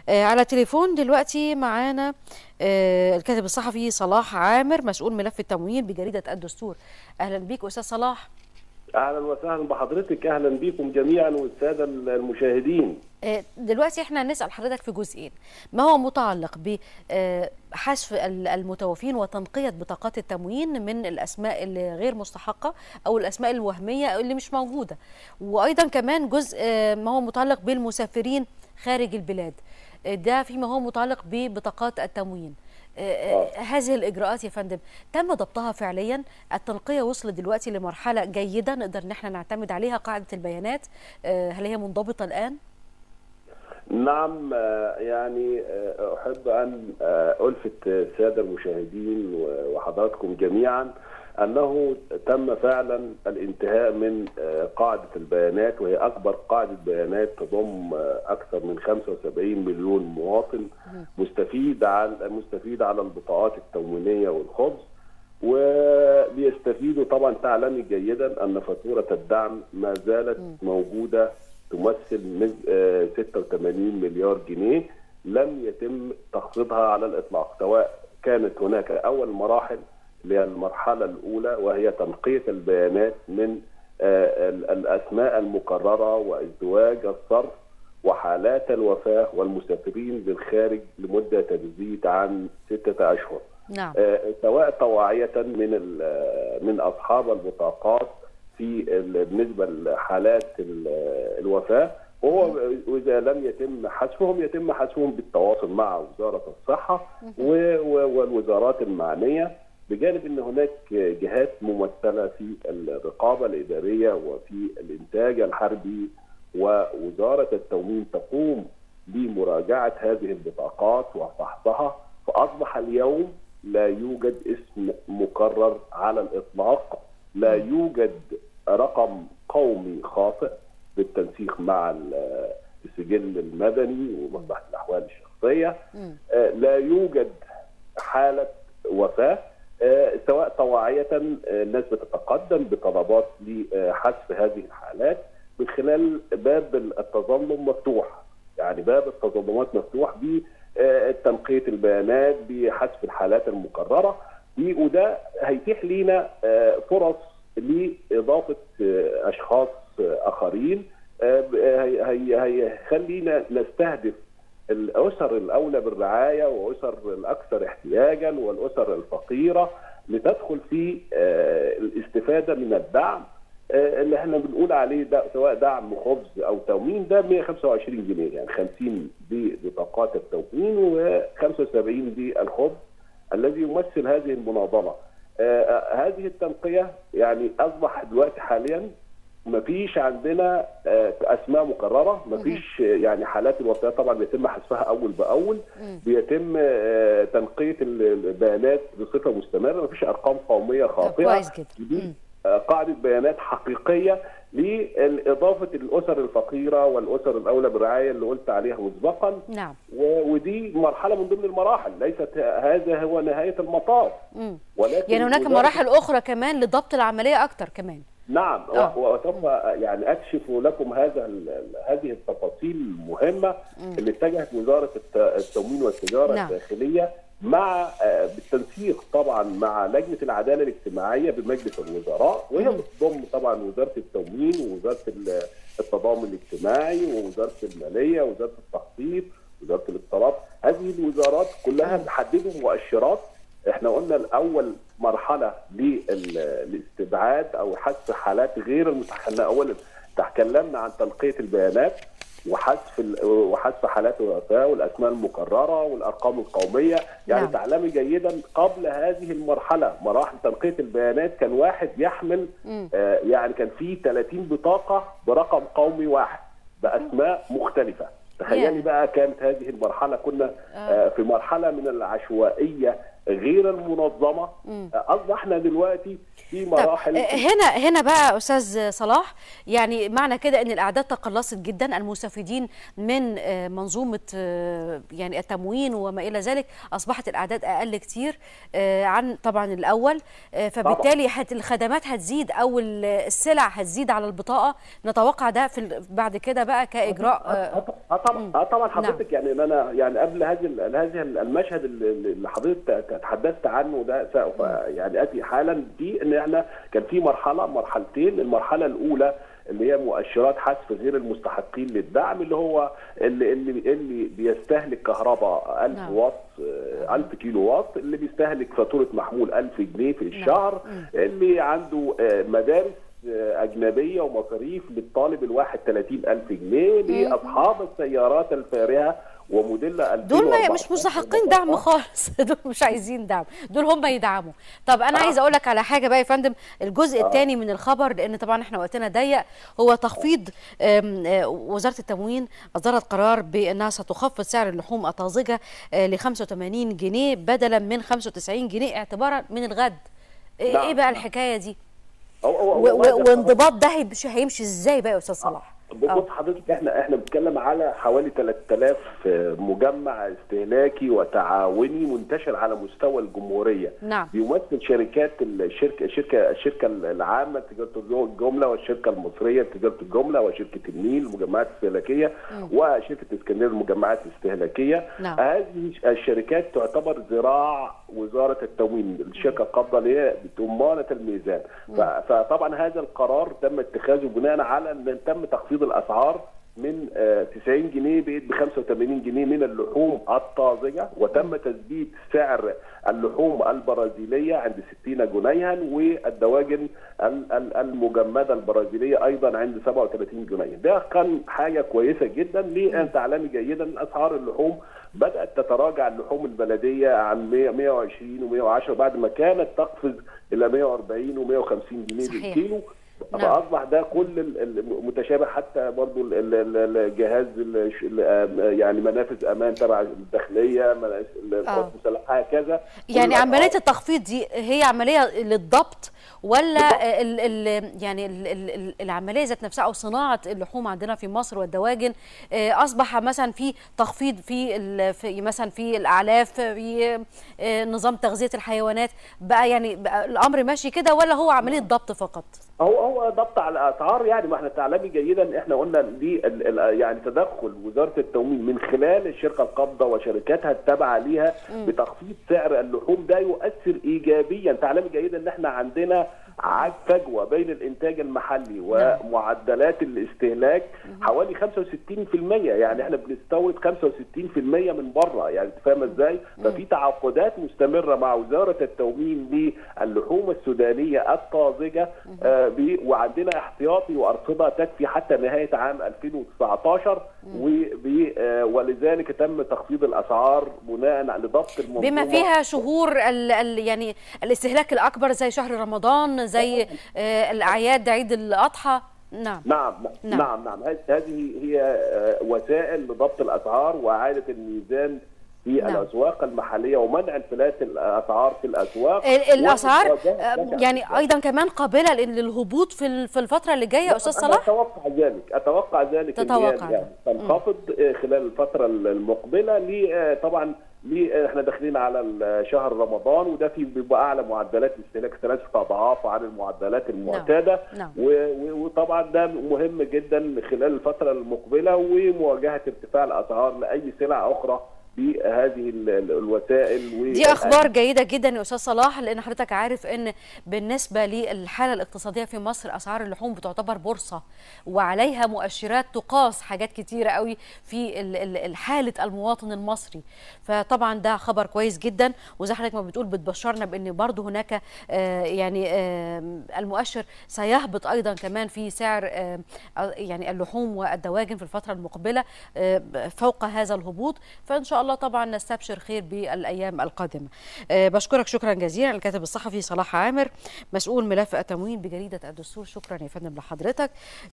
آه على تليفون دلوقتي معانا آه الكاتب الصحفي صلاح عامر مسؤول ملف التموين بجريده الدستور اهلا بيك استاذ صلاح اهلا وسهلا بحضرتك اهلا بكم جميعا والساده المشاهدين آه دلوقتي احنا هنسال حضرتك في جزئين ما هو متعلق بحذف المتوفين وتنقيه بطاقات التموين من الاسماء اللي غير مستحقه او الاسماء الوهميه اللي مش موجوده وايضا كمان جزء ما هو متعلق بالمسافرين خارج البلاد ده فيما هو متعلق ببطاقات التموين آه. هذه الاجراءات يا فندم تم ضبطها فعليا التنقيه وصلت دلوقتي لمرحله جيده نقدر ان احنا نعتمد عليها قاعده البيانات هل هي منضبطه الان نعم يعني احب ان الفت الساده المشاهدين وحضراتكم جميعا انه تم فعلا الانتهاء من قاعده البيانات وهي اكبر قاعده بيانات تضم اكثر من 75 مليون مواطن مستفيد على مستفيد على البطاقات التموينيه والخبز وبيستفيدوا طبعا تعلمي جيدا ان فاتوره الدعم ما زالت موجوده تمثل 86 مليار جنيه لم يتم تخفيضها على الاطلاق سواء كانت هناك اول مراحل اللي هي المرحله الاولى وهي تنقيه البيانات من الاسماء المكرره وازدواج الصرف وحالات الوفاه والمسافرين بالخارج لمده تزيد عن سته اشهر. نعم. سواء طواعيه من من اصحاب البطاقات في بالنسبه لحالات الوفاه وهو واذا لم يتم حذفهم يتم حذفهم بالتواصل مع وزاره الصحه والوزارات المعنيه بجانب ان هناك جهات ممثله في الرقابه الاداريه وفي الانتاج الحربي ووزاره التموين تقوم بمراجعه هذه البطاقات وفحصها فاصبح اليوم لا يوجد اسم مكرر على الاطلاق لا يوجد رقم قومي خاطئ بالتنسيق مع السجل المدني ومصلحه الاحوال الشخصيه لا يوجد حاله وفاه سواء طواعية الناس بتتقدم بطلبات لحذف هذه الحالات من خلال باب التظلم مفتوح يعني باب التظلمات مفتوح بتنقية البيانات بحذف الحالات المكررة وده هيتيح لينا فرص لإضافة أشخاص آخرين هيخلينا نستهدف الاسر الاولى بالرعايه واسر الاكثر احتياجا والاسر الفقيره لتدخل في الاستفاده من الدعم اللي احنا بنقول عليه ده سواء دعم خبز او تموين ده 125 جنيه يعني 50 دي بطاقات التموين و75 دي الخبز الذي يمثل هذه المناضله. هذه التنقيه يعني اصبح دلوقتي حاليا ما فيش عندنا اسماء مكرره ما فيش يعني حالات الوفاه طبعا بيتم حذفها اول باول بيتم تنقيه البيانات بصفه مستمره ما فيش ارقام قوميه خاطئه كويس جدا قاعده بيانات حقيقيه لاضافه الاسر الفقيره والاسر الاولى بالرعايه اللي قلت عليها مسبقا نعم ودي مرحله من ضمن المراحل ليست هذا هو نهايه المطاف ولكن يعني هناك مراحل اخرى كمان لضبط العمليه اكتر كمان نعم أوه. وسوف يعني اكشف لكم هذا هذه التفاصيل المهمه اللي اتجهت وزاره التموين والتجاره نعم. الداخليه مع بالتنسيق طبعا مع لجنه العداله الاجتماعيه بمجلس الوزراء وهي بتضم طبعا وزاره التموين ووزاره التضامن الاجتماعي ووزاره الماليه ووزاره التخطيط وزاره الاتصالات هذه الوزارات كلها حددوا مؤشرات احنا قلنا الاول مرحله للاستبعاد او حذف حالات غير المتحلة اولا تكلمنا عن تنقيه البيانات وحذف وحذف حالات الوفاه والاسماء المكرره والارقام القوميه يعني نعم. تعلمي جيدا قبل هذه المرحله مراحل تنقيه البيانات كان واحد يحمل آه يعني كان في 30 بطاقه برقم قومي واحد باسماء مختلفه تخيلي بقى كانت هذه المرحله كنا آه في مرحله من العشوائيه غير المنظمه اصبحنا دلوقتي في مراحل هنا هنا بقى استاذ صلاح يعني معنى كده ان الاعداد تقلصت جدا المستفيدين من منظومه يعني التموين وما الى ذلك اصبحت الاعداد اقل كتير عن طبعا الاول فبالتالي هت الخدمات هتزيد او السلع هتزيد على البطاقه نتوقع ده في بعد كده بقى كاجراء اه طبعا طبعا حضرتك نعم. يعني انا يعني قبل هذه هذه المشهد اللي حضرتك تحدثت عنه ده سوف يعني اتي حالا دي ان احنا كان في مرحله مرحلتين المرحله الاولى اللي هي مؤشرات حذف غير المستحقين للدعم اللي هو اللي اللي اللي بيستهلك كهرباء 1000 نعم. واط 1000 كيلو واط اللي بيستهلك فاتوره محمول 1000 جنيه في الشهر نعم. اللي عنده مدارس أجنبية ومصاريف للطالب الواحد 30000 جنيه لأصحاب السيارات الفارهة وموديل دول ما مش مستحقين دعم خالص دول مش عايزين دعم دول هم يدعموا طب انا آه. عايزه اقول لك على حاجه بقى يا فندم الجزء آه. الثاني من الخبر لان طبعا احنا وقتنا ضيق هو تخفيض وزاره التموين اصدرت قرار بانها ستخفض سعر اللحوم الطازجه ل 85 جنيه بدلا من 95 جنيه اعتبارا من الغد ايه بقى الحكايه دي وانضباط ده هيمشي ازاي بقى يا استاذ صلاح بص حضرتك احنا احنا بنتكلم على حوالي 3000 مجمع استهلاكي وتعاوني منتشر على مستوى الجمهوريه نعم بيمثل شركات الشركه الشركه الشركه العامه لتجاره الجمله والشركه المصريه لتجاره الجمله وشركه النيل المجمعات الاستهلاكيه وشركه اسكندريه المجمعات الاستهلاكيه نعم. هذه الشركات تعتبر ذراع وزاره التموين الشركه القابضه اللي هي ضمانه الميزان فطبعا هذا القرار تم اتخاذه بناء على ان تم تخفيض الاسعار من 90 جنيه بقت ب 85 جنيه من اللحوم الطازجه وتم تثبيت سعر اللحوم البرازيليه عند 60 جنيها والدواجن المجمده البرازيليه ايضا عند 37 جنيه ده كان حاجه كويسه جدا ليه انت تعلمي جيدا ان اسعار اللحوم بدات تتراجع اللحوم البلديه عن 100 120 و110 بعد ما كانت تقفز الى 140 و150 جنيه بالكيلو فاصبح ده كل المتشابه حتى برضو الجهاز يعني منافذ امان تبع الداخليه القوات المسلحه هكذا يعني عمليه التخفيض دي هي عمليه للضبط ولا ال ال يعني ال ال العمليه ذات نفسها او صناعه اللحوم عندنا في مصر والدواجن اصبح مثلا في تخفيض في, في مثلا في الاعلاف في نظام تغذيه الحيوانات بقى يعني بقى الامر ماشي كده ولا هو عمليه ضبط فقط؟ هو هو ضبط على الاسعار يعني ما احنا تعلمي جيدا احنا قلنا دي يعني تدخل وزاره التموين من خلال الشركه القابضه وشركاتها التابعه ليها بتخفيض سعر اللحوم ده يؤثر ايجابيا تعلمي جيدا ان احنا عندنا عاد فجوه بين الانتاج المحلي ومعدلات الاستهلاك حوالي 65% يعني احنا بنستورد 65% من بره يعني فاهمه ازاي؟ ففي تعاقدات مستمره مع وزاره التموين للحوم السودانيه الطازجه آه وعندنا احتياطي وارصده تكفي حتى نهايه عام 2019 آه ولذلك تم تخفيض الاسعار بناء على ضبط المنظومه بما فيها شهور ال ال يعني الاستهلاك الاكبر زي شهر رمضان زي آه الاعياد عيد الاضحى نعم نعم نعم نعم, نعم. هذه هي وسائل لضبط الاسعار واعاده الميزان في نعم. الاسواق المحليه ومنع انفلات الاسعار في الاسواق الاسعار يعني ايضا كمان قابله للهبوط في في الفتره اللي جايه استاذ صلاح اتوقع ذلك اتوقع ذلك تتوقع يعني تنخفض خلال الفتره المقبله ل طبعا احنا داخلين على شهر رمضان وده في بيبقى اعلى معدلات الاستهلاك ثلاث اضعاف عن المعدلات المعتاده نعم. وطبعا ده مهم جدا خلال الفتره المقبله ومواجهه ارتفاع الاسعار لاي سلع اخرى بهذه الوسائل دي اخبار جيده جدا يا استاذ صلاح لان حضرتك عارف ان بالنسبه للحاله الاقتصاديه في مصر اسعار اللحوم بتعتبر بورصه وعليها مؤشرات تقاس حاجات كتيره قوي في حاله المواطن المصري فطبعا ده خبر كويس جدا وزي حضرتك ما بتقول بتبشرنا بان برضه هناك آه يعني آه المؤشر سيهبط ايضا كمان في سعر آه يعني اللحوم والدواجن في الفتره المقبله فوق هذا الهبوط فان شاء الله طبعا نستبشر خير بالايام القادمه بشكرك شكرا جزيلا الكاتب الصحفي صلاح عامر مسؤول ملف التموين بجريده الدستور شكرا يا فندم لحضرتك